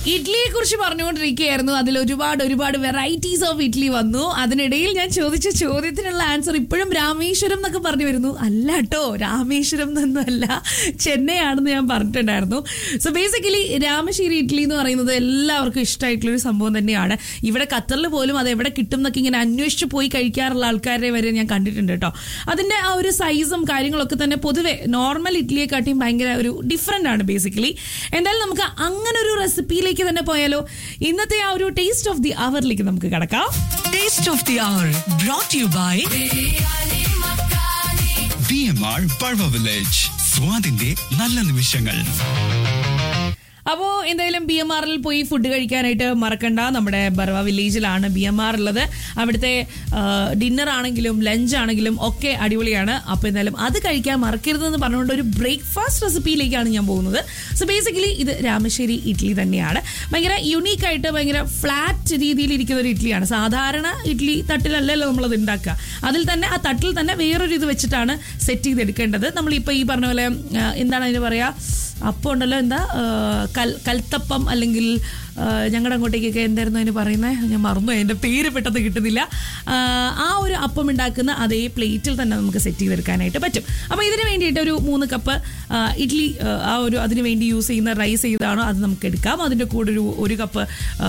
ഇഡ്ലിയെ കുറിച്ച് പറഞ്ഞുകൊണ്ടിരിക്കുകയായിരുന്നു അതിൽ ഒരുപാട് ഒരുപാട് വെറൈറ്റീസ് ഓഫ് ഇഡ്ലി വന്നു അതിനിടയിൽ ഞാൻ ചോദിച്ച ചോദ്യത്തിനുള്ള ആൻസർ ഇപ്പോഴും രാമേശ്വരം എന്നൊക്കെ പറഞ്ഞു വരുന്നു അല്ല കേട്ടോ രാമേശ്വരം എന്നൊന്നുമല്ല ചെന്നൈ ആണെന്ന് ഞാൻ പറഞ്ഞിട്ടുണ്ടായിരുന്നു സോ ബേസിക്കലി രാമശ്ശേരി ഇഡ്ലി എന്ന് പറയുന്നത് എല്ലാവർക്കും ഇഷ്ടമായിട്ടുള്ള ഒരു സംഭവം തന്നെയാണ് ഇവിടെ ഖത്തറിൽ പോലും അത് എവിടെ കിട്ടും എന്നൊക്കെ ഇങ്ങനെ അന്വേഷിച്ച് പോയി കഴിക്കാറുള്ള ആൾക്കാരെ വരെ ഞാൻ കണ്ടിട്ടുണ്ട് കേട്ടോ അതിന്റെ ആ ഒരു സൈസും കാര്യങ്ങളൊക്കെ തന്നെ പൊതുവെ നോർമൽ ഇഡ്ലിയെക്കാട്ടിയും ഭയങ്കര ഒരു ഡിഫറെന്റ് ആണ് ബേസിക്കലി എന്തായാലും നമുക്ക് അങ്ങനെ ഒരു റെസിപ്പിയിലേക്ക് തന്നെ പോയാലോ ഇന്നത്തെ ആ ഒരു ടേസ്റ്റ് ഓഫ് ദി അവറിലേക്ക് നമുക്ക് കിടക്കാം Taste of the Hour brought to you by B M R Pazhava village സ്വാദിന്റെ നല്ല നിമിഷങ്ങൾ അപ്പോൾ എന്തായാലും ബി എം ആറിൽ പോയി ഫുഡ് കഴിക്കാനായിട്ട് മറക്കണ്ട നമ്മുടെ ബർവ വില്ലേജിലാണ് ബി എം ആർ ഉള്ളത് അവിടുത്തെ ഡിന്നർ ആണെങ്കിലും ലഞ്ച് ആണെങ്കിലും ഒക്കെ അടിപൊളിയാണ് അപ്പോൾ എന്തായാലും അത് കഴിക്കാൻ മറക്കരുതെന്ന് പറഞ്ഞുകൊണ്ട് ഒരു ബ്രേക്ക്ഫാസ്റ്റ് റെസിപ്പിയിലേക്കാണ് ഞാൻ പോകുന്നത് സോ ബേസിക്കലി ഇത് രാമശ്ശേരി ഇഡ്ഡലി തന്നെയാണ് ഭയങ്കര യുണീക്ക് ആയിട്ട് ഭയങ്കര ഫ്ലാറ്റ് രീതിയിൽ ഇരിക്കുന്ന ഒരു ഇഡ്ഡലിയാണ് സാധാരണ ഇഡ്ഡലി തട്ടിലല്ലല്ലോ നമ്മളത് ഉണ്ടാക്കുക അതിൽ തന്നെ ആ തട്ടിൽ തന്നെ വേറൊരു ഇത് വെച്ചിട്ടാണ് സെറ്റ് ചെയ്തെടുക്കേണ്ടത് നമ്മളിപ്പോൾ ഈ പറഞ്ഞ പോലെ ആ, എന്താണ് അതിന് പറയുക അപ്പം ഉണ്ടല്ലോ എന്താ ആ, കൽ കൽത്തപ്പം അല്ലെങ്കിൽ ഞങ്ങളുടെ അങ്ങോട്ടേക്കൊക്കെ എന്തായിരുന്നു അതിന് പറയുന്നത് ഞാൻ മറന്നു അതിൻ്റെ പേര് പെട്ടെന്ന് കിട്ടുന്നില്ല ആ, ആ ഒരു അപ്പം ഉണ്ടാക്കുന്ന അതേ പ്ലേറ്റിൽ തന്നെ നമുക്ക് സെറ്റ് ചെയ്തെടുക്കാനായിട്ട് പറ്റും അപ്പോൾ ഇതിന് വേണ്ടിയിട്ട് ഒരു മൂന്ന് കപ്പ് ആ, ഇഡ്ഡലി ആ, ആ ഒരു അതിന് വേണ്ടി യൂസ് ചെയ്യുന്ന റൈസ് ചെയ്താണോ അത് നമുക്ക് എടുക്കാം അതിൻ്റെ കൂടെ ഒരു ഒരു കപ്പ്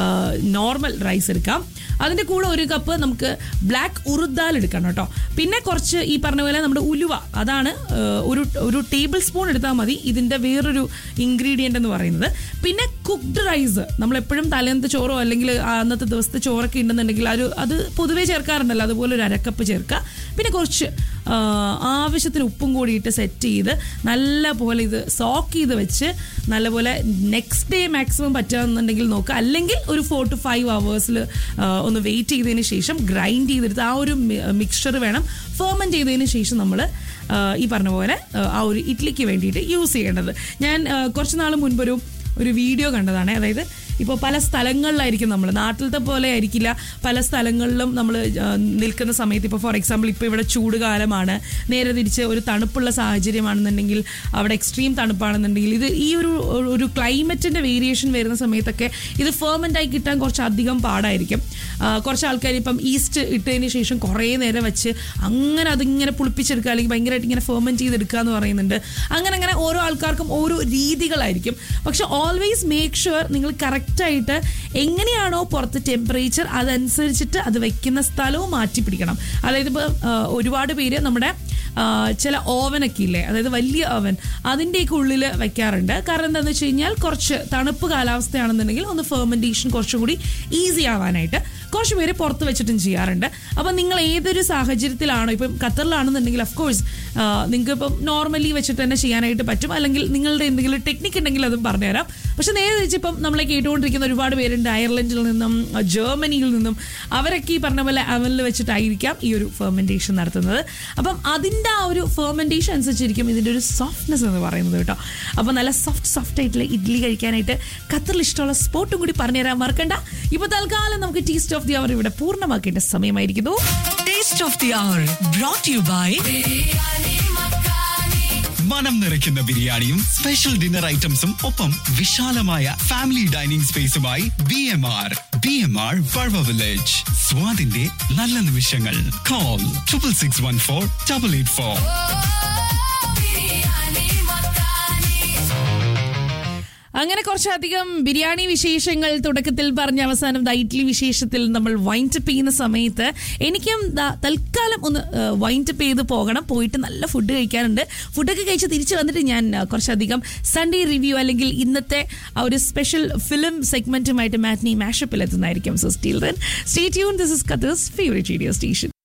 നോർമൽ റൈസ് എടുക്കാം അതിൻ്റെ കൂടെ ഒരു കപ്പ് നമുക്ക് ബ്ലാക്ക് ഉറുദാൽ എടുക്കണം കേട്ടോ പിന്നെ കുറച്ച് ഈ പറഞ്ഞ പോലെ നമ്മുടെ ഉലുവ അതാണ് ആ, ഒരു ഒരു ടേബിൾ സ്പൂൺ എടുത്താൽ മതി ഇതിൻ്റെ വേറൊരു ഇൻഗ്രീഡിയൻ്റ് എന്ന് പറയുന്നത് പിന്നെ കുക്ക്ഡ് റൈസ് നമ്മളെപ്പോഴും തലേന്നത്തെ ചോറോ അല്ലെങ്കിൽ ആ അന്നത്തെ ദിവസത്തെ ചോറൊക്കെ ഉണ്ടെന്നുണ്ടെങ്കിൽ അത് അത് പൊതുവേ ചേർക്കാറുണ്ടല്ലോ അതുപോലെ ഒരു അരക്കപ്പ് ചേർക്കുക പിന്നെ കുറച്ച് ആ, ആവശ്യത്തിന് ഉപ്പും കൂടിയിട്ട് സെറ്റ് ചെയ്ത് നല്ല പോലെ ഇത് സോക്ക് ചെയ്ത് വെച്ച് നല്ലപോലെ നെക്സ്റ്റ് ഡേ മാക്സിമം പറ്റുകയെന്നുണ്ടെങ്കിൽ നോക്കുക അല്ലെങ്കിൽ ഒരു ഫോർ ടു ഫൈവ് അവേഴ്സിൽ ഒന്ന് വെയിറ്റ് ചെയ്തതിന് ശേഷം ഗ്രൈൻഡ് ചെയ്തെടുത്ത് ആ ഒരു മിക്സ്ചർ വേണം ഫെർമെൻറ്റ് ചെയ്തതിന് ശേഷം നമ്മൾ ഈ പറഞ്ഞ പോലെ ആ, ആ ഒരു ഇഡ്ലിക്ക് വേണ്ടിയിട്ട് യൂസ് ചെയ്യേണ്ടത് ഞാൻ ആ, കുറച്ച് നാൾ മുൻപൊരു ഒരു വീഡിയോ കണ്ടതാണ് അതായത് ഇപ്പോൾ പല സ്ഥലങ്ങളിലായിരിക്കും നമ്മൾ നാട്ടിലത്തെ പോലെ ആയിരിക്കില്ല പല സ്ഥലങ്ങളിലും നമ്മൾ നിൽക്കുന്ന സമയത്ത് ഇപ്പോൾ ഫോർ എക്സാമ്പിൾ ഇപ്പോൾ ഇവിടെ ചൂട് കാലമാണ് നേരെ തിരിച്ച് ഒരു തണുപ്പുള്ള സാഹചര്യമാണെന്നുണ്ടെങ്കിൽ അവിടെ എക്സ്ട്രീം തണുപ്പാണെന്നുണ്ടെങ്കിൽ ഇത് ഈ ഒരു ഒരു ക്ലൈമറ്റിൻ്റെ വേരിയേഷൻ വരുന്ന സമയത്തൊക്കെ ഇത് ഫെർമെൻ്റ് ആയി കിട്ടാൻ കുറച്ച് അധികം പാടായിരിക്കും ആ, കുറച്ച് ആൾക്കാർ ഇപ്പം ഈസ്റ്റ് ഇട്ടതിന് ശേഷം കുറേ നേരം വെച്ച് അങ്ങനെ അതിങ്ങനെ പുളിപ്പിച്ചെടുക്കുക അല്ലെങ്കിൽ ഭയങ്കരമായിട്ട് ഇങ്ങനെ ഫെർമെൻറ്റ് ചെയ്തെടുക്കുക എന്ന് പറയുന്നുണ്ട് അങ്ങനെ അങ്ങനെ ഓരോ ആൾക്കാർക്കും ഓരോ രീതികളായിരിക്കും പക്ഷെ ഓൾവേസ് മേക്ക് ഷുവർ നിങ്ങൾ കറക്റ്റായിട്ട് എങ്ങനെയാണോ പുറത്ത് ടെമ്പറേച്ചർ അതനുസരിച്ചിട്ട് അത് വെക്കുന്ന സ്ഥലവും മാറ്റി പിടിക്കണം അതായത് ഇപ്പോൾ ഒരുപാട് പേര് നമ്മുടെ ആ, ചില ഓവനൊക്കെ ഇല്ലേ അതായത് വലിയ ഓവൻ അതിൻ്റെയൊക്കെ ഉള്ളിൽ വെക്കാറുണ്ട് കാരണം എന്താണെന്ന് വെച്ച് കഴിഞ്ഞാൽ കുറച്ച് തണുപ്പ് കാലാവസ്ഥയാണെന്നുണ്ടെങ്കിൽ ഒന്ന് ഫെർമെൻറ്റേഷൻ കുറച്ചും കൂടി ഈസി ആവാനായിട്ട് കുറച്ച് പേര് പുറത്ത് വെച്ചിട്ടും ചെയ്യാറുണ്ട് അപ്പം നിങ്ങൾ ഏതൊരു സാഹചര്യത്തിലാണോ ഇപ്പം ഖത്തറിലാണെന്നുണ്ടെങ്കിൽ അഫ് കോഴ്സ് നിങ്ങൾക്ക് ഇപ്പം നോർമലി വെച്ചിട്ട് തന്നെ ചെയ്യാനായിട്ട് പറ്റും അല്ലെങ്കിൽ നിങ്ങളുടെ എന്തെങ്കിലും ടെക്നിക്ക് ഉണ്ടെങ്കിൽ അതും പറഞ്ഞുതരാം പക്ഷെ നേരെ തിരിച്ചിപ്പം നമ്മളെ കേട്ടുകൊണ്ടിരിക്കുന്ന ഒരുപാട് പേരുണ്ട് അയർലൻഡിൽ നിന്നും ആ, ജർമ്മനിയിൽ നിന്നും അവരൊക്കെ ഈ പറഞ്ഞ പോലെ അവനിൽ വെച്ചിട്ടായിരിക്കാം ഈ ഒരു ഫെർമെൻറ്റേഷൻ നടത്തുന്നത് അപ്പം അതിൻ്റെ ആ ഒരു ഫെർമെൻറ്റേഷൻ അനുസരിച്ചിരിക്കും ഇതിൻ്റെ ഒരു സോഫ്റ്റ്നെസ് എന്ന് പറയുന്നത് കേട്ടോ അപ്പോൾ നല്ല സോഫ്റ്റ് സോഫ്റ്റ് ആയിട്ടുള്ള ഇഡ്ഡലി കഴിക്കാനായിട്ട് ഖത്തറിൽ ഇഷ്ടമുള്ള സ്പോട്ടും കൂടി പറഞ്ഞുതരാൻ മറക്കണ്ട ഇപ്പോൾ തൽക്കാലം നമുക്ക് ടേസ്റ്റ് ഓഫ് ദി അവർ ഇവിടെ പൂർണ്ണമാക്കേണ്ട സമയമായിരിക്കുന്നു Taste of the Hour brought to you by മനം നിറയ്ക്കുന്ന ബിരിയാണിയും സ്പെഷ്യൽ ഡിന്നർ ഐറ്റംസും ഒപ്പം വിശാലമായ ഫാമിലി ഡൈനിങ് സ്പേസുമായി B M R B M R Pazhava village സ്വാദിന്റെ നല്ല നിമിഷങ്ങൾ call triple six one four double eight four അങ്ങനെ കുറച്ചധികം ബിരിയാണി വിശേഷങ്ങൾ തുടക്കത്തിൽ പറഞ്ഞ അവസാനം ദാ ഇഡ്ലി വിശേഷത്തിൽ നമ്മൾ വൈൻഡപ്പ് ചെയ്യുന്ന സമയത്ത് എനിക്കും ദാ തൽക്കാലം ഒന്ന് വൈൻഡപ്പ് ചെയ്ത് പോകണം പോയിട്ട് നല്ല ഫുഡ് കഴിക്കാനുണ്ട് ഫുഡൊക്കെ കഴിച്ച് തിരിച്ചു വന്നിട്ട് ഞാൻ ആ, കുറച്ചധികം സൺഡേ റിവ്യൂ അല്ലെങ്കിൽ ഇന്നത്തെ ആ ഒരു സ്പെഷ്യൽ ഫിലിം സെഗ്മെന്റുമായിട്ട് മാറ്റ്നി മാഷപ്പിൽ എത്തുന്നതായിരിക്കും so still then stay tune this is Qatar's favourite radio station